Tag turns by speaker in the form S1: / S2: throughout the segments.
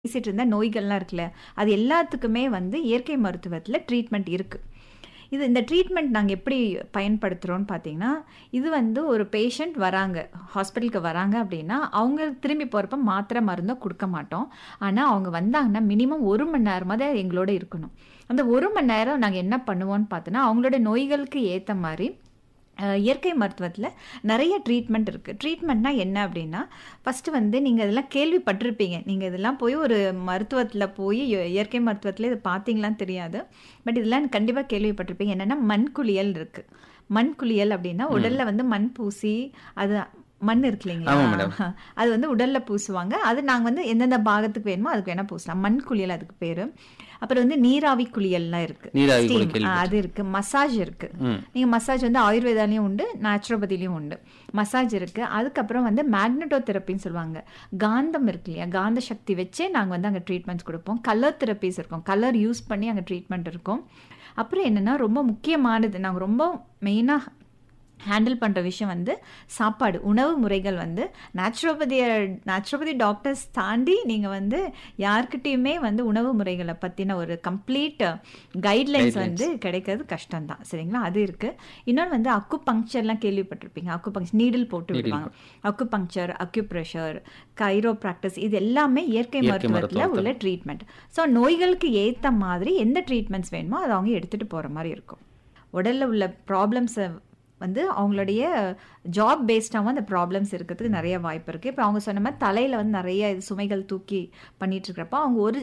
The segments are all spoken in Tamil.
S1: பேசிட்டு இருந்த நோய்கள்லாம் இருக்குல்ல அது எல்லாத்துக்குமே வந்து இயற்கை மருத்துவத்தில் ட்ரீட்மெண்ட் இருக்குது இது இந்த ட்ரீட்மெண்ட் நாங்கள் எப்படி பயன்படுத்துகிறோன்னு பார்த்தீங்கன்னா இது வந்து ஒரு பேஷண்ட் வராங்க ஹாஸ்பிட்டலுக்கு வராங்க அப்படின்னா அவங்க திரும்பி போகிறப்ப மாத்திரை மருந்தோ கொடுக்க மாட்டோம் ஆனால் அவங்க வந்தாங்கன்னா மினிமம் ஒரு மணி நேரமாவது எங்களோட இருக்கணும் அந்த ஒரு மணி நேரம் நாங்கள் என்ன பண்ணுவோம்னு பார்த்தோன்னா அவங்களோட நோய்களுக்கு ஏற்ற மாதிரி அஹ், இயற்கை மருத்துவத்தில் நிறைய ட்ரீட்மெண்ட் இருக்குது ட்ரீட்மெண்ட்னா என்ன அப்படின்னா ஃபஸ்ட்டு வந்து நீங்கள் இதெல்லாம் கேள்விப்பட்டிருப்பீங்க நீங்கள் இதெல்லாம் போய் ஒரு மருத்துவத்தில் போய் இய- இயற்கை மருத்துவத்தில் இதை பார்த்தீங்களான்னு தெரியாது பட் இதெல்லாம் கண்டிப்பாக கேள்விப்பட்டிருப்பீங்க என்னென்னா மண் குளியல் இருக்குது மண் குளியல் அப்படின்னா உடலில் வந்து மண் பூசி அது மண் இருக்கு
S2: ஆமா
S1: இல்லைங்களா
S2: மேடம்.
S1: அது வந்து உடல்ல பூசுவாங்க அது நாங்கள் வந்து எந்தெந்த பாகத்துக்கு வேணுமோ அதுக்கு வேணா பூசலாம் மண் குளியல் அதுக்கு பேரு அப்புறம் வந்து நீராவி குளியல்லாம் இருக்கு
S2: நீராவி
S1: Steam,
S2: குளியல்
S1: ஆ, அது இருக்கு மசாஜ் இருக்கு
S2: ம்.
S1: நீங்க மசாஜ் வந்து ஆயுர்வேதாலையும் உண்டு நேச்சுரோபதிலையும் உண்டு மசாஜ் இருக்கு அதுக்கப்புறம் வந்து மேக்னட்டோ தெரப்பின்னு சொல்லுவாங்க காந்தம் இருக்கு இல்லையா காந்த சக்தி வச்சே நாங்கள் வந்து அங்கே ட்ரீட்மெண்ட்ஸ் கொடுப்போம் கலர் தெரப்பிஸ் இருக்கும் கலர் யூஸ் பண்ணி அங்கே ட்ரீட்மெண்ட் இருக்கும் அப்புறம் என்னன்னா ரொம்ப முக்கியமானது நாங்கள் ரொம்ப மெயினாக ஹேண்டில் பண்ணுற விஷயம் வந்து சாப்பாடு உணவு முறைகள் வந்து நேச்சுரோபதிய நேச்சுரோபதி டாக்டர்ஸ் தாண்டி நீங்கள் வந்து யார்கிட்டயுமே வந்து உணவு முறைகளை பற்றின ஒரு கம்ப்ளீட் கைட்லைன்ஸ் வந்து கிடைக்கிறது கஷ்டம்தான் சரிங்களா அது இருக்குது இன்னொன்று வந்து அக்கு பங்க்சர்லாம் கேள்விப்பட்டிருப்பீங்க அக்கு பங்க்சர் நீடில் போட்டு விடுவாங்க அக்கு பங்க்சர் அக்யூப்ரெஷர் கைரோ ப்ராக்டிஸ் இது எல்லாமே இயற்கை
S2: இயற்கை
S1: மருத்துவத்தில்
S2: மருத்துவத்துல.
S1: உள்ள ட்ரீட்மெண்ட் ஸோ நோய்களுக்கு ஏற்ற மாதிரி எந்த ட்ரீட்மெண்ட்ஸ் வேணுமோ அதை அவங்க எடுத்துகிட்டு போகிற மாதிரி இருக்கும் உடலில் உள்ள ப்ராப்ளம்ஸை வந்து அவங்களுடைய ஜாப் பேஸ்டாகவும் அந்த ப்ராப்ளம்ஸ் இருக்கிறதுக்கு நிறைய வாய்ப்பு இருக்குது இப்போ அவங்க சொன்ன மாதிரி தலையில் வந்து நிறைய இது சுமைகள் தூக்கி பண்ணிட்டு இருக்கிறப்ப அவங்க ஒரு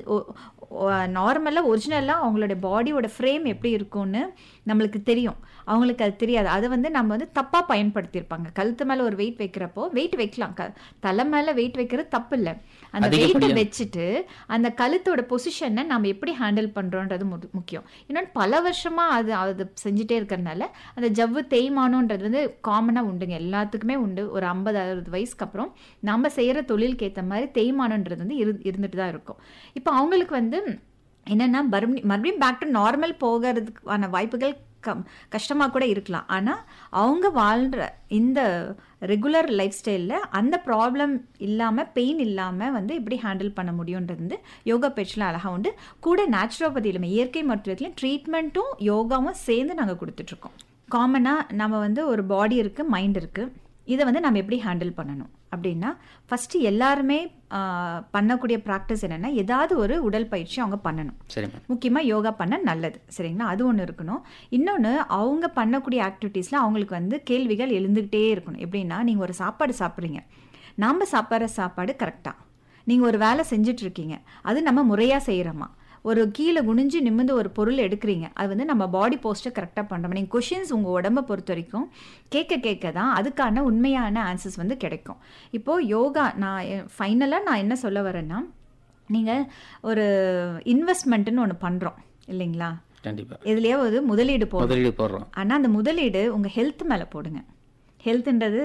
S1: நார்மலாக ஒரிஜினலாக அவங்களுடைய பாடியோட ஃப்ரேம் எப்படி இருக்கும்னு நம்மளுக்கு தெரியும் அவங்களுக்கு அது தெரியாது அதை வந்து நம்ம வந்து தப்பாக பயன்படுத்தியிருப்பாங்க கழுத்து மேலே ஒரு வெயிட் வைக்கிறப்போ வெயிட் வைக்கலாம் க தலை மேலே வெயிட் வைக்கிறது தப்பு இல்லை அந்த வெயிட்டை
S2: அதிகப்படியா-
S1: வச்சுட்டு அந்த கழுத்தோட பொசிஷனை நம்ம எப்படி ஹேண்டில் பண்ணுறோன்றது முக்கியம் இன்னொன்று பல வருஷமாக அது அது செஞ்சுட்டே இருக்கிறதுனால அந்த ஜவ்வு தேய்மானம்ன்றது வந்து காமனாக உண்டுங்க எல்லாத்துக்குமே உண்டு ஒரு ஐம்பது அறுபது வயசுக்கு அப்புறம் நம்ம செய்கிற தொழிலுக்கு ஏற்ற மாதிரி தேய்மானம்ன்றது வந்து இரு இருந்துட்டு தான் இருக்கும் இப்போ அவங்களுக்கு வந்து என்னென்னா மறுபடியும் மறுபடியும் பேக் டு நார்மல் போகிறதுக்கான வாய்ப்புகள் கம் கஷ்டமாக கூட இருக்கலாம் ஆனால் அவங்க வாழ்கிற இந்த ரெகுலர் லைஃப் ஸ்டைலில் அந்த ப்ராப்ளம் இல்லாமல் பெயின் இல்லாமல் வந்து எப்படி ஹேண்டில் பண்ண முடியுன்றது வந்து யோகா பயிற்சியில் அழகாக உண்டு கூட நேச்சுரோபதியிலுமே இயற்கை மருத்துவத்திலையும் ட்ரீட்மெண்ட்டும் யோகாவும் சேர்ந்து நாங்கள் கொடுத்துட்ருக்கோம் காமனாக நம்ம வந்து ஒரு பாடி இருக்குது மைண்ட் இருக்குது இதை வந்து நம்ம எப்படி ஹேண்டில் பண்ணணும் அப்படின்னா ஃபஸ்ட்டு எல்லாருமே ஆஹ், பண்ணக்கூடிய ப்ராக்டிஸ் என்னென்னா ஏதாவது ஒரு உடல் பயிற்சி அவங்க பண்ணணும்
S2: சரி மேம்
S1: முக்கியமாக யோகா பண்ண நல்லது சரிங்களா அது ஒன்று இருக்கணும் இன்னொன்று அவங்க பண்ணக்கூடிய ஆக்டிவிட்டீஸில் அவங்களுக்கு வந்து கேள்விகள் எழுந்துக்கிட்டே இருக்கணும் எப்படின்னா நீங்கள் ஒரு சாப்பாடு சாப்பிட்றீங்க நாம் சாப்பிட்ற சாப்பாடு கரெக்டாக நீங்கள் ஒரு வேலை செஞ்சுட்டு இருக்கீங்க அது நம்ம முறையாக செய்கிறோமா ஒரு கீழே குனிஞ்சு நிமிர்ந்து ஒரு பொருள் எடுக்கிறீங்க அது வந்து நம்ம பாடி போஸ்ட்டை கரெக்டாக பண்ணுறோம் நீங்கள் கொஷின்ஸ் உங்கள் உடம்பை பொறுத்த வரைக்கும் கேட்க கேட்க தான் அதுக்கான உண்மையான ஆன்சர்ஸ் வந்து கிடைக்கும் இப்போது யோகா நான் ஃபைனலாக நான் என்ன சொல்ல வரேன்னா நீங்கள் ஒரு இன்வெஸ்ட்மெண்ட்டுன்னு ஒன்று பண்ணுறோம் இல்லைங்களா
S2: கண்டிப்பா
S1: இதுலயே ஒரு முதலீடு போடுறோம்
S2: முதலீடு போடுறோம்
S1: ஆனால் அந்த முதலீடு உங்கள் ஹெல்த் மேலே போடுங்க ஹெல்த்ன்றது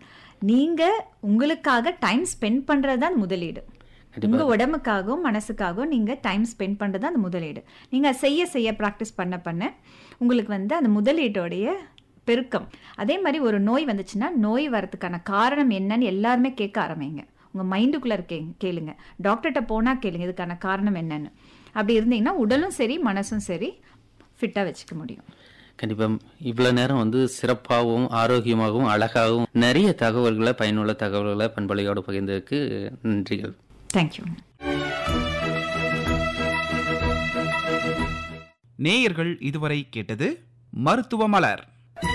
S1: நீங்கள் உங்களுக்காக டைம் ஸ்பெண்ட் பண்ணுறது தான் முதலீடு
S2: கண்டிப்பா.
S1: உங்கள் உடம்புக்காகவும் மனசுக்காகவும் நீங்கள் டைம் ஸ்பெண்ட் பண்ணுறது தான் அந்த முதலீடு நீங்கள் செய்ய செய்ய ப்ராக்டிஸ் பண்ண பண்ண உங்களுக்கு வந்து அந்த முதலீட்டோடைய பெருக்கம் அதே மாதிரி ஒரு நோய் வந்துச்சுன்னா நோய் வரதுக்கான காரணம் என்னன்னு எல்லாருமே கேட்க ஆரம்பிங்க உங்கள் மைண்டுக்குள்ளே இருக்கே கேளுங்க டாக்டர்கிட்ட போனால் கேளுங்க இதுக்கான காரணம் என்னன்னு அப்படி இருந்தீங்கன்னா உடலும் சரி மனசும் சரி ஃபிட்டாக வச்சுக்க முடியும்
S2: கண்டிப்பா இவ்வளவு நேரம் வந்து சிறப்பாகவும் ஆரோக்கியமாகவும் அழகாகவும் நிறைய தகவல்களை பயனுள்ள தகவல்களை பண்பலையோடு பகிர்ந்ததுக்கு நன்றிகள்
S1: தேங்க்யூ
S3: நேயர்கள் இதுவரை கேட்டது மருத்துவ மலர்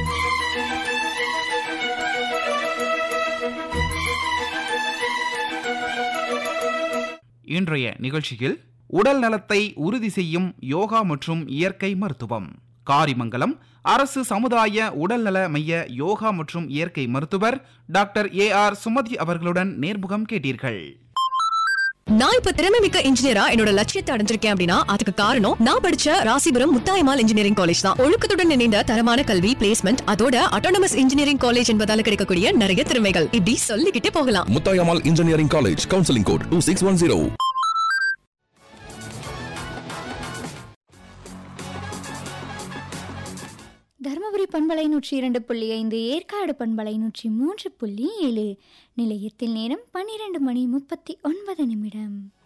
S3: இன்றைய நிகழ்ச்சியில் உடல் நலத்தை உறுதி செய்யும் யோகா மற்றும் இயற்கை மருத்துவம் காரிமங்கலம் அரசு சமுதாய உடல்நல மைய யோகா மற்றும் இயற்கை மருத்துவர் டாக்டர் ஏ ஆர் சுமதி அவர்களுடன் நேர்முகம் கேட்டீர்கள்
S4: நான் இப்ப திறமை மிக்க இன்ஜினியரா என்னோட லட்சியத்தை அடைஞ்சிருக்கேன் அப்படின்னா அதுக்கு காரணம் நான் படிச்ச ராசிபுரம் முத்தாயமால் இன்ஜினியரிங் காலேஜ் தான் ஒழுக்கத்துடன் இணைந்த தரமான கல்வி பிளேஸ்மெண்ட் அதோட அட்டானமஸ் இன்ஜினியரிங் காலேஜ் என்பதால கிடைக்கக்கூடிய நிறைய திறமைகள் இப்படி சொல்லிக்கிட்டே போகலாம்
S5: Muthayammal engineering college counselling code two six one zero
S6: Dharmapuri பண்பலை நூற்றி இரண்டு புள்ளி ஐந்து ஏற்காடு பண்பலை நூற்றி மூன்று புள்ளி ஏழு நிலையத்தில் நேரம் பன்னிரண்டு மணி முப்பத்தி ஒன்பது நிமிடம்